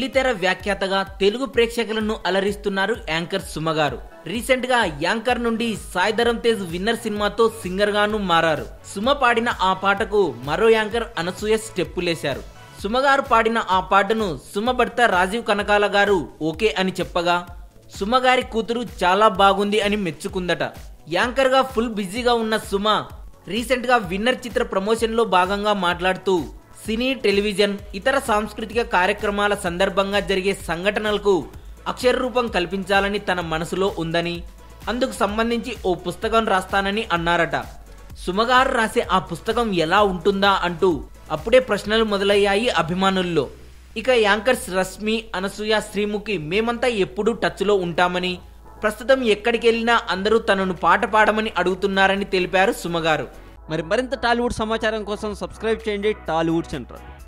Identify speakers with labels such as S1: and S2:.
S1: వెండితెర వ్యాఖ్యాతగా తెలుగు ప్రేక్షకులను అలరిస్తున్నారు యాంకర్ సుమ గారు రీసెంట్ గా యాంకర్ నుండి సాయిధరం తేజ్ విన్నర్ సినిమాతో సింగర్ గాను మారారు సుమ పాడిన ఆ పాటకు మరో యాంకర్ అనసూయ స్టెప్పులేశారు సుమ గారు పాడిన ఆ పాటను సుమ భర్త రాజీవ్ కనకాల గారు ఓకే అని చెప్పగా సుమ గారి కూతురు చాలా బాగుంది అని మెచ్చుకుందట యాంకర్ గా ఫుల్ బిజీగా ఉన్న సుమ రీసెంట్ గా విన్నర్ చిత్ర ప్రమోషన్ లో భాగంగా మాట్లాడుతూ సినీ టెలివిజన్ ఇతర సాంస్కృతిక కార్యక్రమాల సందర్భంగా జరిగే సంఘటనలకు అక్షర రూపం కల్పించాలని తన మనసులో ఉందని అందుకు సంబంధించి ఓ పుస్తకం రాస్తానని అన్నారట సుమగారు రాసే ఆ పుస్తకం ఎలా ఉంటుందా అంటూ అప్పుడే ప్రశ్నలు మొదలయ్యాయి అభిమానుల్లో ఇక యాంకర్స్ రశ్మి అనసూయ శ్రీముఖి మేమంతా ఎప్పుడూ టచ్లో ఉంటామని ప్రస్తుతం ఎక్కడికి వెళ్ళినా అందరూ తనను పాట పాడమని అడుగుతున్నారని తెలిపారు సుమగారు
S2: మరి మరింత టాలీవుడ్ సమాచారం కోసం సబ్స్క్రైబ్ చేయండి టాలీవుడ్ సెంటర్